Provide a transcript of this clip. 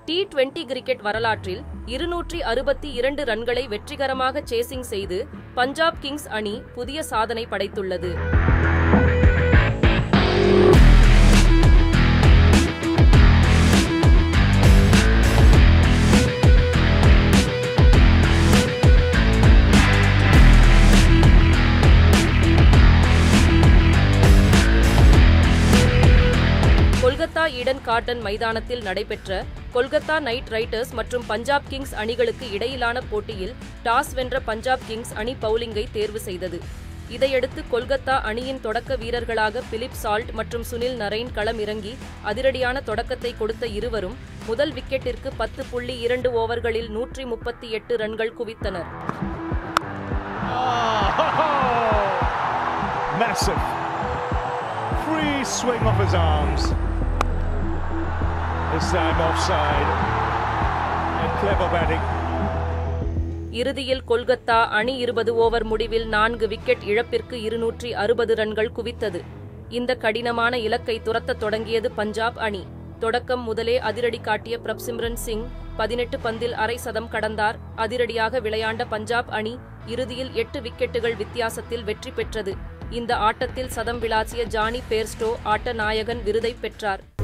T twenty cricket வரலாற்றில் இருநூற்றி அறுபத்தி இரண்டு ரன்களை வெற்றிகரமாக சேசிங் செய்து பஞ்சாப் கிங்ஸ் அணி புதிய சாதனை படைத்துள்ளது கொல்கத்தா ஈடன் கார்டன் மைதானத்தில் நடைபெற்ற கொல்கத்தா நைட் ரைடர்ஸ் மற்றும் பஞ்சாப் கிங்ஸ் அணிகளுக்கு இடையிலான போட்டியில் டாஸ் வென்ற பஞ்சாப் கிங்ஸ் அணி பவுலிங்கை தேர்வு செய்தது இதையடுத்து கொல்கத்தா அணியின் தொடக்க வீரர்களாக பிலிப் சால்ட் மற்றும் சுனில் நரைன் களம் இறங்கி அதிரடியான தொடக்கத்தை கொடுத்த இருவரும் முதல் விக்கெட்டிற்கு பத்து புள்ளி இரண்டு ஓவர்களில் நூற்றி முப்பத்தி எட்டு ரன்கள் குவித்தனர் Massive. Free swing off his arms. This time offside. And clever batting. இறுதியில் கொல்கத்தா அணி இருபது ஓவர் முடிவில் நான்கு விக்கெட் இழப்பிற்கு இருநூற்றி அறுபது ரன்கள் குவித்தது இந்த கடினமான இலக்கை துரத்தத் தொடங்கியது பஞ்சாப் அணி தொடக்கம் முதலே அதிரடி காட்டிய பிரப்சிம்ரன் சிங் பதினெட்டு பந்தில் அரை சதம் கடந்தார் அதிரடியாக விளையாண்ட பஞ்சாப் அணி இறுதியில் எட்டு விக்கெட்டுகள் வித்தியாசத்தில் வெற்றி பெற்றது இந்த ஆட்டத்தில் சதம் விளாசிய ஜானி பேர்ஸ்டோ ஆட்ட நாயகன் விருதை பெற்றார்